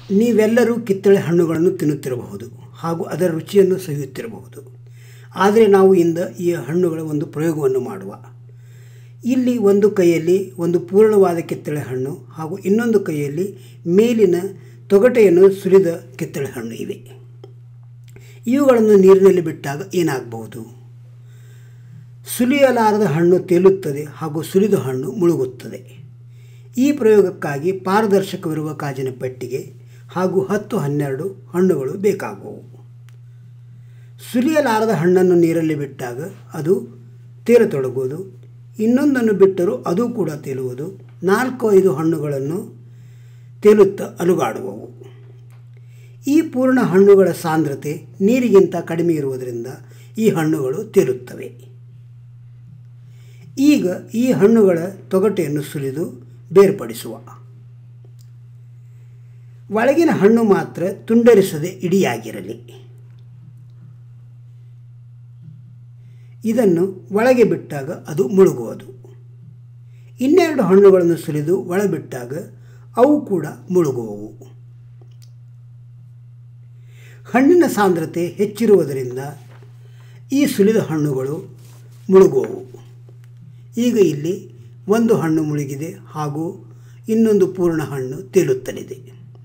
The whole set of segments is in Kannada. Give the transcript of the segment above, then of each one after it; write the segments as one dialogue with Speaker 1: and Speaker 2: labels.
Speaker 1: ನೀವೆಲ್ಲರೂ ಕಿತ್ತಳೆ ಹಣ್ಣುಗಳನ್ನು ತಿನ್ನುತ್ತಿರಬಹುದು ಹಾಗೂ ಅದರ ರುಚಿಯನ್ನು ಸವಿಯುತ್ತಿರಬಹುದು ಆದರೆ ನಾವು ಇಂದ ಈ ಹಣ್ಣುಗಳ ಒಂದು ಪ್ರಯೋಗವನ್ನು ಮಾಡುವ ಇಲ್ಲಿ ಒಂದು ಕೈಯಲ್ಲಿ ಒಂದು ಪೂರ್ಣವಾದ ಕಿತ್ತಳೆ ಹಣ್ಣು ಹಾಗೂ ಇನ್ನೊಂದು ಕೈಯಲ್ಲಿ ಮೇಲಿನ ತೊಗಟೆಯನ್ನು ಸುರಿದ ಕಿತ್ತಳೆ ಹಣ್ಣು ಇವೆ ಇವುಗಳನ್ನು ನೀರಿನಲ್ಲಿ ಬಿಟ್ಟಾಗ ಏನಾಗಬಹುದು ಸುಲಿಯಲಾರದ ಹಣ್ಣು ತೇಲುತ್ತದೆ ಹಾಗೂ ಸುಲಿದ ಹಣ್ಣು ಮುಳುಗುತ್ತದೆ ಈ ಪ್ರಯೋಗಕ್ಕಾಗಿ ಪಾರದರ್ಶಕವಿರುವ ಕಾಜಿನ ಪೆಟ್ಟಿಗೆ ಹಾಗೂ ಹತ್ತು ಹನ್ನೆರಡು ಹಣ್ಣುಗಳು ಬೇಕಾಗುವು ಸುಲಿಯಲಾರದ ಹಣ್ಣನ್ನು ನೀರಲ್ಲಿ ಬಿಟ್ಟಾಗ ಅದು ತೇಲತೊಡಗುವುದು ಇನ್ನೊಂದನ್ನು ಬಿಟ್ಟರೂ ಅದು ಕೂಡ ತೇಲುವುದು ನಾಲ್ಕು ಐದು ಹಣ್ಣುಗಳನ್ನು ತೇಲುತ್ತಾ ಅಲುಗಾಡುವವು ಈ ಪೂರ್ಣ ಹಣ್ಣುಗಳ ಸಾಂದ್ರತೆ ನೀರಿಗಿಂತ ಕಡಿಮೆ ಇರುವುದರಿಂದ ಈ ಹಣ್ಣುಗಳು ತೇಲುತ್ತವೆ ಈಗ ಈ ಹಣ್ಣುಗಳ ತೊಗಟೆಯನ್ನು ಸುಲಿದು ಬೇರ್ಪಡಿಸುವ ಒಳಗಿನ ಹಣ್ಣು ಮಾತ್ರ ತುಂಡರಿಸದೆ ಇಡಿಯಾಗಿರಲಿ ಇದನ್ನು ಒಳಗೆ ಬಿಟ್ಟಾಗ ಅದು ಮುಳುಗುವುದು ಇನ್ನೆರಡು ಹಣ್ಣುಗಳನ್ನು ಸುಲಿದು ಒಳಬಿಟ್ಟಾಗ ಅವು ಕೂಡ ಮುಳುಗುವವು ಹಣ್ಣಿನ ಸಾಂದ್ರತೆ ಹೆಚ್ಚಿರುವುದರಿಂದ ಈ ಸುಲಿದ ಹಣ್ಣುಗಳು ಮುಳುಗುವವು ಈಗ ಇಲ್ಲಿ ಒಂದು ಹಣ್ಣು ಮುಳುಗಿದೆ ಹಾಗೂ ಇನ್ನೊಂದು ಪೂರ್ಣ ಹಣ್ಣು ತೇಲುತ್ತಲಿದೆ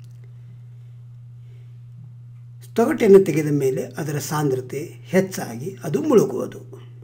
Speaker 1: ತೊಗಟೆಯನ್ನು ತೆಗೆದ ಮೇಲೆ ಅದರ ಸಾಂದ್ರತೆ ಹೆಚ್ಚಾಗಿ ಅದು ಮುಳುಗುವುದು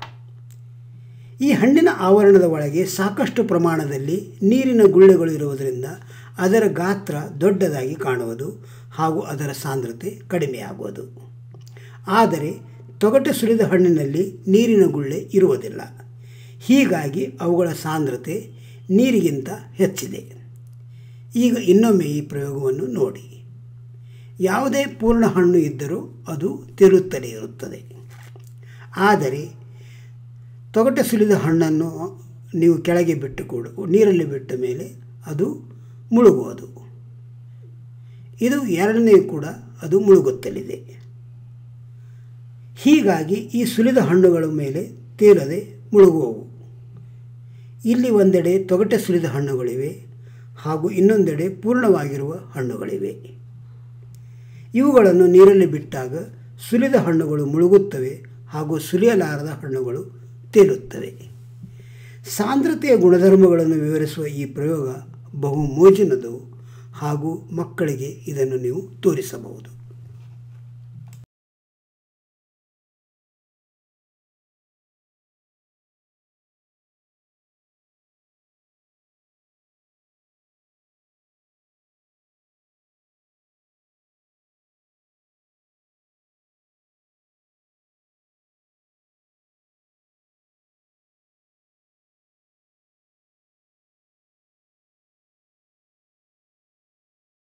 Speaker 1: ಈ ಹಣ್ಣಿನ ಆವರಣದ ಒಳಗೆ ಸಾಕಷ್ಟು ಪ್ರಮಾಣದಲ್ಲಿ ನೀರಿನ ಗುಳ್ಳೆಗಳು ಇರುವುದರಿಂದ ಅದರ ಗಾತ್ರ ದೊಡ್ಡದಾಗಿ ಕಾಣುವುದು ಹಾಗೂ ಅದರ ಸಾಂದ್ರತೆ ಕಡಿಮೆಯಾಗುವುದು ಆದರೆ ತೊಗಟೆ ಸುಲಿದ ಹಣ್ಣಿನಲ್ಲಿ ನೀರಿನ ಗುಳ್ಳೆ ಇರುವುದಿಲ್ಲ ಹೀಗಾಗಿ ಅವುಗಳ ಸಾಂದ್ರತೆ ನೀರಿಗಿಂತ ಹೆಚ್ಚಿದೆ ಈಗ ಇನ್ನೊಮ್ಮೆ ಈ ಪ್ರಯೋಗವನ್ನು ನೋಡಿ ಯಾವುದೇ ಪೂರ್ಣ ಹಣ್ಣು ಇದ್ದರೂ ಅದು ತೇಲುತ್ತಲೇ ಇರುತ್ತದೆ ಆದರೆ ತೊಗಟೆ ಸುಲಿದ ಹಣ್ಣನ್ನು ನೀವು ಕೆಳಗೆ ಬಿಟ್ಟು ಕೊಡು ನೀರಲ್ಲಿ ಬಿಟ್ಟ ಮೇಲೆ ಅದು ಮುಳುಗುವುದು ಇದು ಎರಡನೇ ಕೂಡ ಅದು ಮುಳುಗುತ್ತಲಿದೆ ಹೀಗಾಗಿ ಈ ಸುಲಿದ ಹಣ್ಣುಗಳ ಮೇಲೆ ತೇಲದೆ ಮುಳುಗುವವು ಇಲ್ಲಿ ಒಂದೆಡೆ ತೊಗಟೆ ಸುಲಿದ ಹಣ್ಣುಗಳಿವೆ ಹಾಗೂ ಇನ್ನೊಂದೆಡೆ ಪೂರ್ಣವಾಗಿರುವ ಹಣ್ಣುಗಳಿವೆ ಇವುಗಳನ್ನು ನೀರಲ್ಲಿ ಬಿಟ್ಟಾಗ ಸುಲಿದ ಹಣ್ಣುಗಳು ಮುಳುಗುತ್ತವೆ ಹಾಗೂ ಸುಲಿಯಲಾರದ ಹಣ್ಣುಗಳು ತೇಲುತ್ತವೆ ಸಾಂದ್ರತೆಯ ಗುಣಧರ್ಮಗಳನ್ನು ವಿವರಿಸುವ ಈ ಪ್ರಯೋಗ ಬಹು ಮೋಜಿನದು ಹಾಗೂ ಮಕ್ಕಳಿಗೆ ಇದನ್ನು ನೀವು ತೋರಿಸಬಹುದು